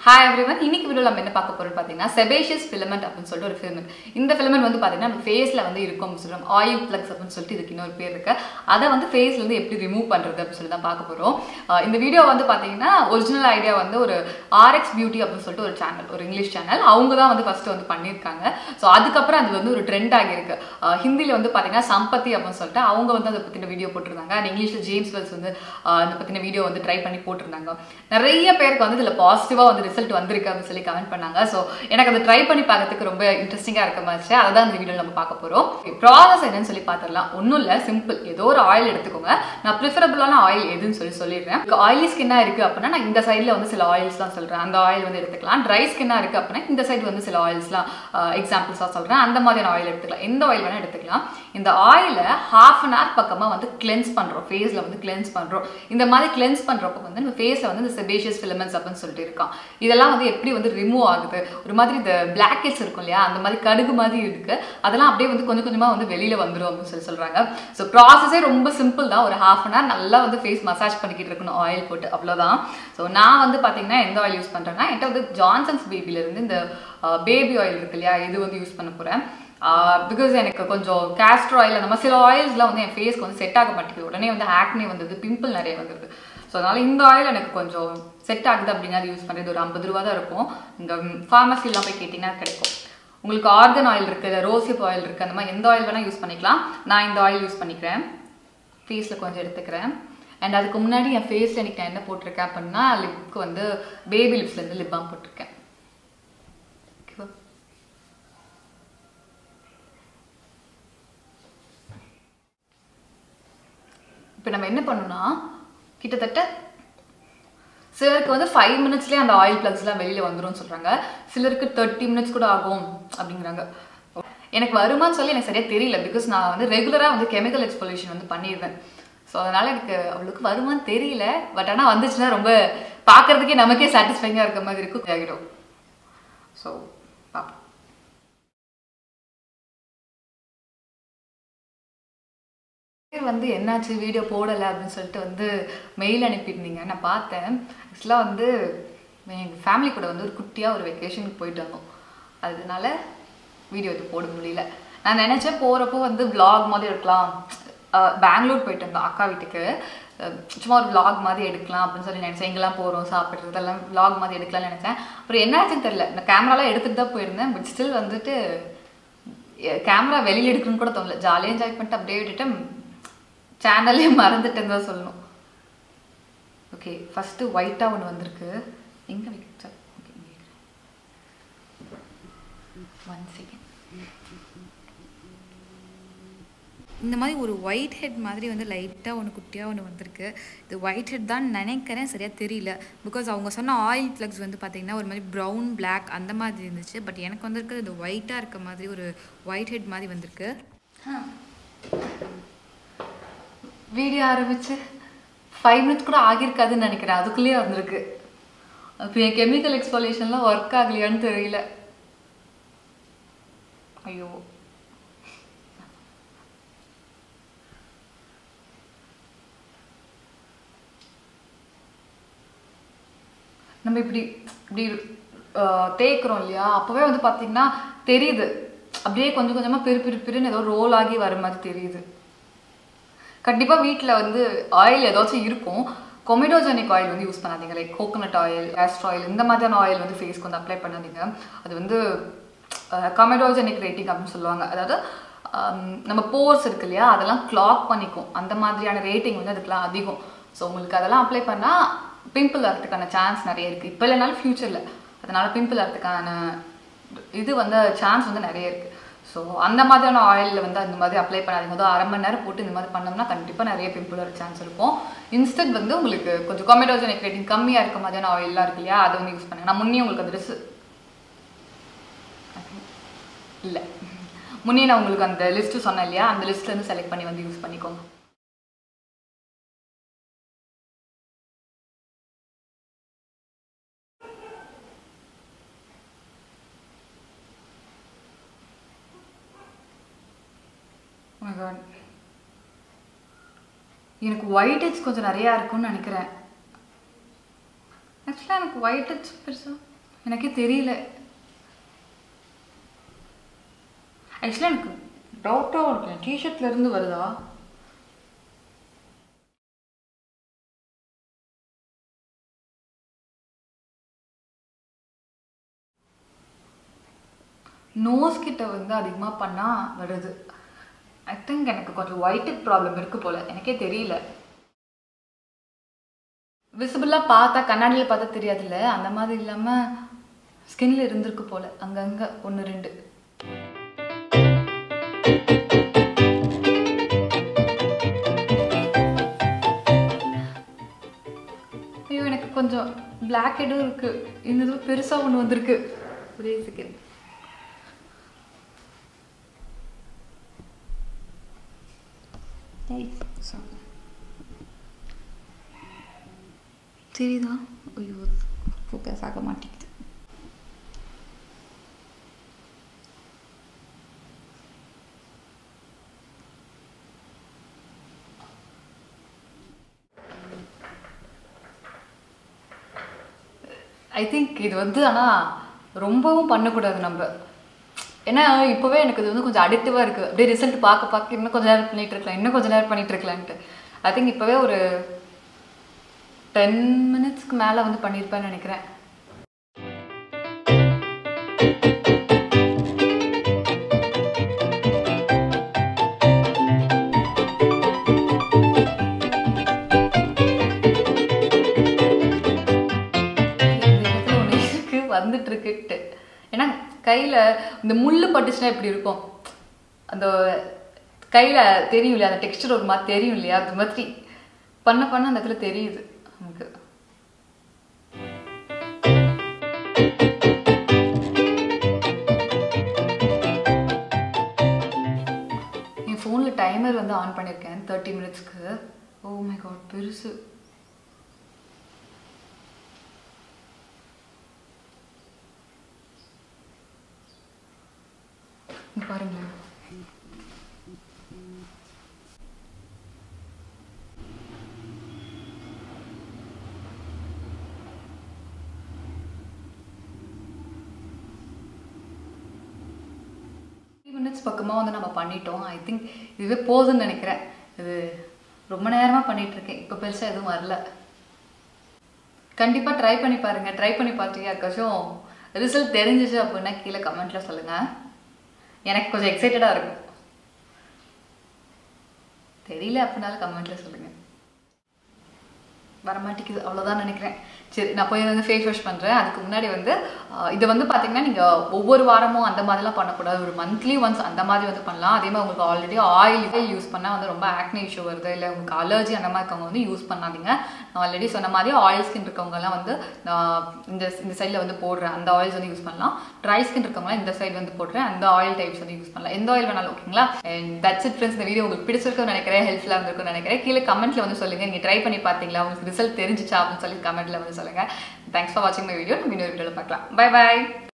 Hi everyone இன்னைக்கு video நம்ம என்ன பார்க்க போறோம் பார்த்தீங்கன்னா செபேஷியஸ் ஃபிலமெண்ட் அப்படின்னு சொல்லிட்டு ஒரு ஃபிலமெண்ட் இந்த ஃபிலமெண்ட் வந்து பார்த்தீங்கன்னா நம்ம ஃபேஸில் வந்து இருக்கும் அப்படின்னு சொல்றோம் ஆயில் பிளக்ஸ் அப்படின்னு சொல்லிட்டு இதுக்கு இன்னொரு பேர் இருக்கு அதை வந்து ஃபேஸ்ல இருந்து எப்படி ரிமூவ் பண்றது அப்படின்னு சொல்லி தான் பார்க்க போறோம் அஹ் இந்த வீடியோ வந்து பார்த்தீங்கன்னா ஒரிஜினல் ஐடியா வந்து ஒரு ஆர்எக்ஸ் பியூட்டி அப்படின்னு சொல்லிட்டு ஒரு சேனல் ஒரு இங்கிலீஷ் சேனல் அவங்க தான் வந்து ஃபர்ஸ்ட் வந்து பண்ணியிருக்காங்க ஸோ அதுக்கப்புறம் அது வந்து ஒரு ட்ரெண்ட் ஆகியிருக்கு அஹ் ஹிந்தியில வந்து பார்த்தீங்கன்னா சம்பத்தி அப்படின்னு சொல்லிட்டு அவங்க வந்து அதை பற்றின வீடியோ போட்டிருந்தாங்க அண்ட் இங்கிலீஷில் ஜேம்ஸ் வெல்ஸ் வந்து அஹ் அதை பற்றின வீடியோ வந்து ட்ரை பண்ணி போட்டிருந்தாங்க நிறைய பேருக்கு வந்து இதில் பாசிட்டிவாக வந்து ரிசல்ட் வந்திருக்கு அப்படின்னு சொல்லி கமெண்ட் பண்ணாங்க ஸோ எனக்கு அதை ட்ரை பண்ணி பார்க்கறதுக்கு ரொம்ப இன்ட்ரெஸ்டிங்காக இருக்க மாதிரி அதை தான் இந்த வீடியோ நம்ம பார்க்க போகிறோம் ப்ராசஸ் என்னன்னு சொல்லி பார்த்துடலாம் ஒன்றும் இல்லை சிம்பிள் ஏதோ ஒரு ஆயில் எடுத்துக்கோங்க நான் ப்ரிஃபரபிளான ஆயில் எதுன்னு சொல்லி சொல்லிடுறேன் ஆயிலி ஸ்கின்னாக இருக்குது அப்படின்னா நான் இந்த சைடில் வந்து சில ஆயில்ஸ்லாம் சொல்கிறேன் அந்த ஆயில் வந்து எடுத்துக்கலாம் ட்ரை ஸ்கின்னாக இருக்குது அப்படின்னா இந்த சைடு வந்து சில ஆயில்ஸ்லாம் எக்ஸாம்பிள்ஸாக சொல்கிறேன் அந்த மாதிரியான ஆயில் எடுத்துக்கலாம் எந்த ஆயில் வேணால் எடுத்துக்கலாம் இந்த ஆயிலை ஹாஃப் அன் ஹவர் பக்கமாக வந்து கிளென்ஸ் பண்ணுறோம் ஃபேஸில் வந்து கிளென்ஸ் பண்ணுறோம் இந்த மாதிரி கிளென்ஸ் பண்ணுறப்போ வந்து நம்ம ஃபேஸில் வந்து இந்த செபேஷியஸ் ஃபிலமெண்ட்ஸ் அப்படின்னு சொல்லிட்டு இருக்கான் இதெல்லாம் வந்து எப்படி வந்து ரிமூவ் ஆகுது ஒரு மாதிரி இந்த பிளாக் ஹெட்ஸ் இருக்கும் இல்லையா அந்த மாதிரி கடுகு மாதிரி இருக்கு அதெல்லாம் அப்படியே வந்து கொஞ்சம் கொஞ்சமாக வந்து வெளியில் வந்துடும் அப்படின்னு சொல்லி சொல்கிறாங்க ஸோ ப்ராசஸே ரொம்ப சிம்பிள் தான் ஒரு ஹாஃப் அன் ஹவர் நல்லா வந்து ஃபேஸ் மசாஜ் பண்ணிக்கிட்டு இருக்கணும் ஆயில் போட்டு அவ்வளோதான் ஸோ நான் வந்து பார்த்தீங்கன்னா எந்த ஆயில் யூஸ் பண்ணுறேன்னா என்கிட்ட வந்து ஜான்சன்ஸ் பேபிலேருந்து இந்த பேபி ஆயில் இருக்கு இல்லையா இது வந்து யூஸ் பண்ண போகிறேன் பிகாஸ் எனக்கு கொஞ்சம் கேஸ்டர் ஆயில் அந்த மாதிரி சில ஆயில்ஸ்லாம் வந்து என் ஃபேஸ்க்கு வந்து செட் ஆக மாட்டேங்குது உடனே வந்து ஆக்னே வந்தது பிம்பிள் நிறைய வந்துருது ஸோ அதனால் இந்த ஆயில் எனக்கு கொஞ்சம் செட் ஆகுது அப்படின்னா அது யூஸ் பண்ணுறது ஒரு ஐம்பது ரூபா தான் இருக்கும் இந்த ஃபார்மசிலாம் போய் கேட்டிங்கன்னா கிடைக்கும் உங்களுக்கு ஆர்கன் ஆயில் இருக்குது ரோசிப் ஆயில் இருக்குது அந்த மாதிரி எந்த ஆயில் வேணால் யூஸ் பண்ணிக்கலாம் நான் இந்த ஆயில் யூஸ் பண்ணிக்கிறேன் ஃபேஸில் கொஞ்சம் எடுத்துக்கிறேன் அண்ட் அதுக்கு முன்னாடி என் ஃபேஸில் எனக்கு நான் என்ன போட்டிருக்கேன் அப்படின்னா லிப்க்கு வந்து பேபி லிப்ஸ்லேருந்து லிப் பாம் போட்டிருக்கேன் ஓகேவா இப்போ நம்ம என்ன பண்ணணும்னா கிட்டத்தட்ட சிலருக்கு வந்து ஃபைவ் மினிட்ஸ்லேயே அந்த ஆயில் பிளக்ஸ்லாம் வெளியில் வந்துரும்னு சொல்கிறாங்க சிலருக்கு தேர்ட்டி மினிட்ஸ் கூட ஆகும் அப்படிங்கிறாங்க எனக்கு வருமான்னு சொல்லி எனக்கு சரியாக தெரியல பிகாஸ் நான் வந்து ரெகுலராக வந்து கெமிக்கல் எக்ஸ்பொல்யூஷன் வந்து பண்ணிடுவேன் ஸோ அதனால் எனக்கு அவளுக்கு வருமான்னு தெரியல பட் ஆனால் வந்துச்சுன்னா ரொம்ப பார்க்குறதுக்கே நமக்கே சாட்டிஸ்ஃபைங்காக இருக்க மாதிரி இருக்கும் ஆகிடும் ஸோ பார்ப்போம் பேர் வந்து என்னாச்சு வீடியோ போடலை அப்படின்னு சொல்லிட்டு வந்து மெயில் அனுப்பியிருந்தீங்க நான் பார்த்தேன் ஆக்சுவலாக வந்து எங்கள் ஃபேமிலி கூட வந்து ஒரு குட்டியாக ஒரு வெக்கேஷனுக்கு போயிட்டு வந்தோம் அதனால வீடியோ இது போட முடியல நான் நினச்சேன் போகிறப்போ வந்து vlog மாதிரி எடுக்கலாம் அஹ் பெங்களூர் போயிட்டு இருந்தோம் அக்கா வீட்டுக்கு அஹ் சும்மா ஒரு vlog மாதிரி எடுக்கலாம் அப்படின்னு சொல்லி நினச்சேன் எங்கெல்லாம் போகிறோம் சாப்பிட்றது இதெல்லாம் vlog மாதிரி எடுக்கலாம்னு நினச்சேன் அப்புறம் என்னாச்சுன்னு தெரில நான் கேமராலாம் எடுத்துகிட்டு தான் போயிருந்தேன் பட் ஸ்டில் வந்துட்டு கேமரா வெளியில் எடுக்கணும்னு கூட தோணல ஜாலியாக என்ஜாய் பண்ணிட்டு அப்படியே விட்டுட்டு சேனல்லே மறந்துட்டேன்னு தான் சொல்லணும் ஓகே ஃபஸ்ட்டு ஒயிட்டாக ஒன்று வந்திருக்கு எங்கே வைக்க ஓகே ஒன் செகண்ட் இந்த மாதிரி ஒரு ஒயிட் ஹெட் மாதிரி வந்து லைட்டாக ஒன்று குட்டியாக ஒன்று வந்திருக்கு இது ஒயிட் ஹெட் தான் நினைக்கிறேன் சரியாக தெரியல பிகாஸ் அவங்க சொன்ன ஆயில் ஃப்ளக்ஸ் வந்து பார்த்திங்கன்னா ஒரு மாதிரி ப்ரௌன் பிளாக் அந்த மாதிரி இருந்துச்சு பட் எனக்கு வந்திருக்கு இது ஒயிட்டாக இருக்க மாதிரி ஒரு ஒயிட் ஹெட் மாதிரி வந்திருக்கு வீடியோ ஆரம்பிச்சு ஃபைவ் மினிட்ஸ் கூட ஆகியிருக்காதுன்னு நினைக்கிறேன் அதுக்குள்ளேயே வந்திருக்கு அப்போ என் கெமிக்கல் எக்ஸ்பாலேஷன்லாம் ஒர்க் ஆகலையான்னு தெரியல ஐயோ நம்ம இப்படி இப்படி அஹ், தேய்க்கிறோம் இல்லையா அப்போவே வந்து பார்த்தீங்கன்னா தெரியுது அப்படியே கொஞ்சம் கொஞ்சமாக பிறு பிறு பிறுன்னு ஏதோ ரோல் ஆகி வர மாதிரி தெரியுது கண்டிப்பாக வீட்டில் வந்து ஆயில் ஏதாச்சும் இருக்கும் கொமிடோஜெனிக் ஆயில் வந்து யூஸ் பண்ணாதீங்க like coconut oil castor oil இந்த மாதிரியான ஆயில் வந்து ஃபேஸ்க்கு வந்து அப்ளை பண்ணாதீங்க அது வந்து கமெடோஜெனிக் ரேட்டிங் அப்படின்னு சொல்லுவாங்க அதாவது ஆம், நம்ம போர்ஸ் இருக்கு இல்லையா அதெல்லாம் கிளாக் பண்ணிக்கும் அந்த மாதிரியான ரேட்டிங் வந்து அதுக்கெல்லாம் அதிகம் ஸோ உங்களுக்கு அதெல்லாம் அப்ளை பண்ணால் பிம்பிள் வரதுக்கான சான்ஸ் நிறைய இருக்குது இப்போ இல்லைனாலும் ஃப்யூச்சரில் அதனால பிம்பிள் வரதுக்கான இது வந்து சான்ஸ் வந்து நிறைய இருக்குது ஸோ அந்த மாதிரியான ஆயிலில் வந்து அந்த மாதிரி அப்ளை பண்ணாதீங்க அதுவும் அரை மணி நேரம் போட்டு இந்த மாதிரி பண்ணோம்னா கண்டிப்பாக நிறைய பிம்பிள் வர சான்ஸ் இருக்கும் இன்ஸ்டன்ட் வந்து உங்களுக்கு கொஞ்சம் கொமெடோஜெனிக் ரேட்டிங் கம்மியாக இருக்க மாதிரியான ஆயிலெலாம் இருக்கு இல்லையா அதை வந்து யூஸ் பண்ணுங்க நான் முன்னே உங்களுக்கு அந்த ரிஸ் இல்லை முன்னே நான் உங்களுக்கு அந்த லிஸ்ட்டு சொன்னேன் இல்லையா அந்த லிஸ்ட்லேருந்து செலக்ட் பண்ணி வந்து யூஸ் பண்ணிக்கோங்க Oh my God. எனக்கு ஒயிட் ஹெட்ஸ் கொஞ்சம் நிறையா இருக்கும்னு நினைக்கிறேன் ஆக்சுவலாக எனக்கு ஒயிட் ஹெட்ஸ் பெருசாக எனக்கே தெரியல ஆக்சுவலாக எனக்கு டவுட்டாக இருக்கு டிஷர்ட்ல இருந்து வருதா நோஸ் கிட்ட வந்து அதிகமாக பண்ணால் வருது ஐ திங்க் எனக்கு கொஞ்சம் ஒயிட் ப்ராப்ளம் இருக்கு போல எனக்கே தெரியல விசிபிளாக பார்த்தா கண்ணாடியில் பார்த்தா தெரியாதுல்ல அந்த மாதிரி இல்லாமல் ஸ்கின்ல இருந்திருக்கு போல அங்கங்கே ஒன்று ரெண்டு ஐயோ எனக்கு கொஞ்சம் பிளாக் ஹெட்டும் இருக்கு இந்த இது பெருசாக ஒன்று வந்திருக்கு ஒரே செகண்ட் தெரியுதா ஐயோ ஃபோக்கஸ் ஆக மாட்டேங்குது ஐ திங்க் இது வந்து ஆனால் ரொம்பவும் பண்ணக்கூடாது நம்ம ஏன்னா இப்போவே எனக்கு இது வந்து கொஞ்சம் அடிக்டிவாக இருக்குது அப்படியே ரிசல்ட் பார்க்க பார்க்க இன்னும் கொஞ்ச நேரம் பண்ணிட்டு இருக்கலாம் இன்னும் கொஞ்ச நேரம் பண்ணிட்டு இருக்கலான்ட்டு ஐ திங்க் இப்போவே ஒரு டென் மினிட்ஸ்க்கு மேலே வந்து பண்ணியிருப்பேன்னு நினைக்கிறேன் இந்த இடத்துல ஒன்று இருக்கு வந்துட்டு இருக்குட்டு ஏன்னா கையில் இந்த முள்ளு பட்டுச்சுன்னா எப்படி இருக்கும் அந்த கையில் தெரியும் இல்லையா அந்த டெக்ஸ்டர் ஒரு மாதிரி தெரியும் இல்லையா அது மாதிரி பண்ண பண்ண அந்த இடத்துல தெரியுது நமக்கு என் ஃபோனில் டைமர் வந்து ஆன் பண்ணியிருக்கேன் தேர்ட்டி மினிட்ஸ்க்கு ஓ மை காட் பெருசு இங்க பாருங்களேன் மினிட்ஸ் பக்கமாக வந்து நம்ம பண்ணிட்டோம் ஐ திங்க் இதுவே போதும்னு நினைக்கிறேன் இது ரொம்ப நேரமாக பண்ணிட்டு இருக்கேன் இப்போ பெருசாக எதுவும் வரல கண்டிப்பாக ட்ரை பண்ணி பாருங்க ட்ரை பண்ணி பார்த்து யாருக்காச்சும் ரிசல்ட் தெரிஞ்சிச்சு அப்படின்னா கீழே கமெண்ட்ல சொல்லுங்க எனக்கு கொஞ்சம் எக்ஸைட்டடாக இருக்கும் தெரியல அப்படின்னாலும் கமெண்ட்ல சொல்லுங்க வரமாட்டேங்குது அவ்வளோதான் நினைக்கிறேன் சரி நான் போய் வந்து ஃபேஸ் வாஷ் பண்ணுறேன் அதுக்கு முன்னாடி வந்து ஆஹ், இது வந்து பார்த்தீங்கன்னா நீங்கள் ஒவ்வொரு வாரமும் அந்த மாதிரிலாம் பண்ணக்கூடாது ஒரு மந்த்லி ஒன்ஸ் அந்த மாதிரி வந்து பண்ணலாம் அதே மாதிரி உங்களுக்கு ஆல்ரெடி ஆயில் யூஸ் பண்ணால் வந்து ரொம்ப ஆக்னி இஷ்யூ வருது இல்லை உங்களுக்கு அலர்ஜி அந்த மாதிரி இருக்கவங்க வந்து யூஸ் பண்ணாதீங்க நான் ஆல்ரெடி சொன்ன மாதிரி ஆயில் ஸ்கின் இருக்கவங்கலாம் வந்து நான் இந்த இந்த சைடில் வந்து போடுறேன் அந்த ஆயில்ஸ் வந்து யூஸ் பண்ணலாம் ட்ரை ஸ்கின் இருக்கவங்களாம் இந்த சைடு வந்து போடுறேன் அந்த ஆயில் டைப்ஸ் வந்து யூஸ் பண்ணலாம் எந்த ஆயில் வேணாலும் ஓகேங்களா அண்ட் தட்ஸ் இட் ஃப்ரெண்ட்ஸ் இந்த வீடியோ உங்களுக்கு பிடிச்சிருக்குன்னு நினைக்கிறேன் ஹெல்ப்ஃபுல்லாக இருந்திருக்கும்னு நினைக்கிறேன் கீழே கமெண்ட்ல வந்து சொல்லுங்க நீங்கள் ட்ரை பண்ணி பார்த்தீங்களா உங்களுக்கு ரிசல்ட் தெரிஞ்சிச்சா அப்படின்னு சொல்லி கமெண்ட்ல வந்து சொல்லுங்க தேங்க்ஸ் ஃபார் வாட்சிங் மை வீடியோ நம்ம இன்னொரு வீடியோவில் பார்க்கலாம் பை பை